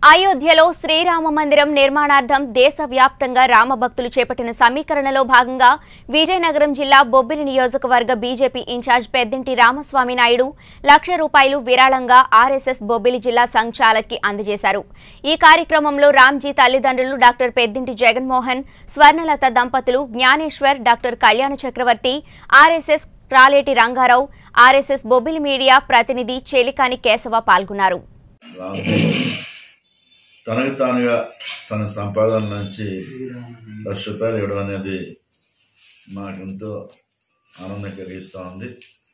అయోధ్యలో శ్రీరామ మందిరం నిర్మాణార్థం దేశవ్యాప్తంగా రామభక్తులు చేపట్టిన సమీకరణలో భాగంగా విజయనగరం జిల్లా బొబ్బిలి నియోజకవర్గ బీజేపీ ఇన్ఛార్జ్ పెద్దింటి రామస్వామి నాయుడు లక్ష రూపాయలు విరాళంగా ఆర్ఎస్ఎస్ బొబ్బిలి జిల్లా సంచాలక్కి అందజేశారు ఈ కార్యక్రమంలో రామ్జీ తల్లిదండ్రులు డాక్టర్ పెద్దింటి జగన్మోహన్ స్వర్ణలత దంపతులు Gnaneshwar doctor Kalyana Chakravarthi RSS Raleti Rangarao RSS Bobbili media ప్రతినిధి చెలికాని కేశవ పాల్గొన్నారు రాముడు తనకు తానుగా తన సంపాదన నుంచి లక్ష రూపాయలు ఇవ్వడం అనేది మాకెంతో ఆనందం కలిగిస్తూ ఉంది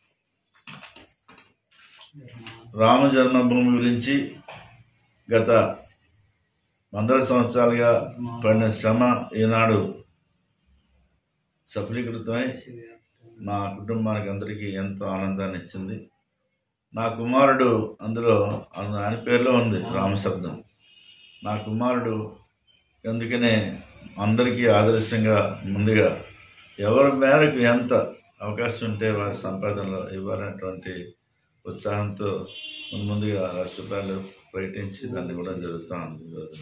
రామ జన్మభూమి గురించి గత వందల సంవత్సరాలుగా పడిన శ్రమ ఈనాడు సఫలీకృతమై మా కుటుంబానికి అందరికీ ఎంతో ఆనందాన్ని ఇచ్చింది నా కుమారుడు అందులో అందు- ఆయన పేరులో ఉంది రామశబ్దం నా కుమారుడు అందుకనే అందరికీ ఆదర్శంగా ముందుగా ఎవరి మేరకు ఎంత అవకాశం ఉంటే వారి సంపాదనలో ఇవ్వాలనేటువంటి ఉత్సాహంతో ముందుగా లక్ష రూపాయలు ప్రకటించి దాన్ని కూడా జరుగుతూ ఉంది ఈ రోజున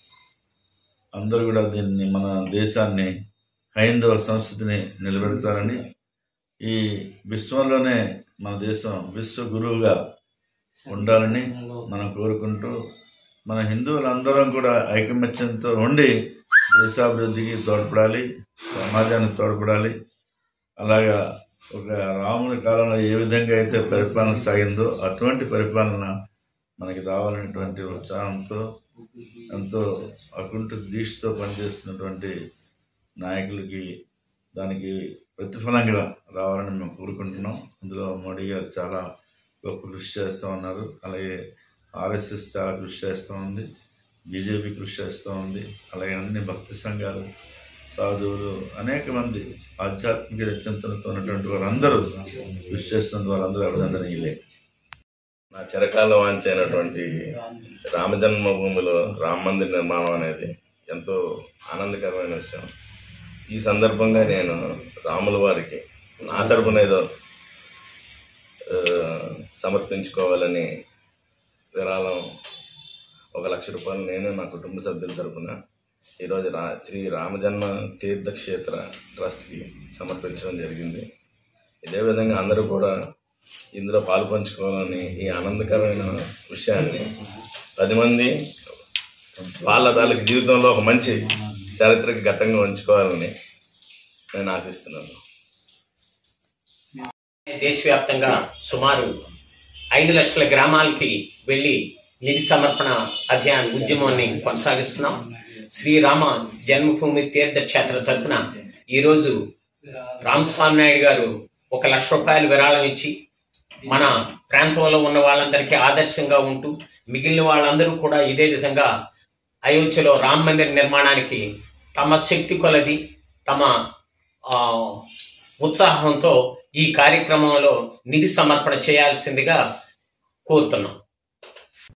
అందరూ కూడా దీన్ని మన దేశాన్ని హైందవ సంస్కృతిని నిలబెడతారని ఈ విశ్వంలోనే మన దేశం విశ్వ గురువుగా ఉండాలని మనం కోరుకుంటూ మన హిందువులందరం కూడా ఐకమత్యంతో ఉండి దేశాభివృద్ధికి తోడ్పడాలి సమాజానికి తోడ్పడాలి అలాగా ఒక రాముని కాలంలో ఏ విధంగా అయితే పరిపాలన సాగిందో అటువంటి పరిపాలన మనకి రావాలనేటువంటి ఉత్సాహంతో ఎంతో అకుంఠ దీక్షతో పనిచేస్తున్నటువంటి నాయకులకి దానికి ప్రతిఫలంగా రావాలని మేము కోరుకుంటున్నాం అందులో మోడీ గారు చాలా గొప్ప కృషి చేస్తూ ఉన్నారు అలాగే ఆర్ఎస్ఎస్ చాలా కృషి చేస్తూ ఉంది బీజేపీ కృషి చేస్తూ ఉంది అలాగే అన్ని భక్తి సంఘాలు సాధువులు అనేక మంది ఆధ్యాత్మిక చింతనతో ఉన్నటువంటి వారందరూ కృషి చేస్తున్న వారందరూ అభినందనీయులే నా చిరకాల వాంఛ అయినటువంటి రామ జన్మభూమిలో రామ మందిర నిర్మాణం అనేది ఎంతో ఆనందకరమైన విషయం ఈ సందర్భంగా నేను రాముల వారికి నా తరపున ఏదో ఆ, సమర్పించుకోవాలని విరాళం ఒక లక్ష రూపాయలు నేను నా కుటుంబ సభ్యుల తరపున ఈరోజు రా శ్రీ రామజన్మ తీర్థక్షేత్ర ట్రస్ట్కి సమర్పించడం జరిగింది ఇదే విధంగా అందరూ కూడా ఇందులో పాలు పంచుకోవాలని ఈ ఆనందకరమైన విషయాన్ని పది మంది వాళ్ళ వాళ్ళకి జీవితంలో ఒక మంచి చారిత్రక ఘట్టంగా ఉంచుకోవాలని నేను ఆశిస్తున్నాను దేశవ్యాప్తంగా సుమారు ఐదు లక్షల గ్రామాలకి వెళ్లి నిధి సమర్పణ అభియాన్ ఉద్యమాన్ని కొనసాగిస్తున్నాం శ్రీరామ జన్మభూమి తీర్థక్షేత్ర తరపున ఈరోజు రామస్వామి నాయుడు గారు ఒక లక్ష రూపాయలు విరాళం ఇచ్చి మన ప్రాంతంలో ఉన్న వాళ్ళందరికీ ఆదర్శంగా ఉంటూ మిగిలిన వాళ్ళందరూ కూడా ఇదే విధంగా అయోధ్యలో రామ మందిర నిర్మాణానికి తమ శక్తి కొలది తమ ఆ, ఉత్సాహంతో ఈ కార్యక్రమంలో నిధి సమర్పణ చేయాల్సిందిగా కోరుతున్నాం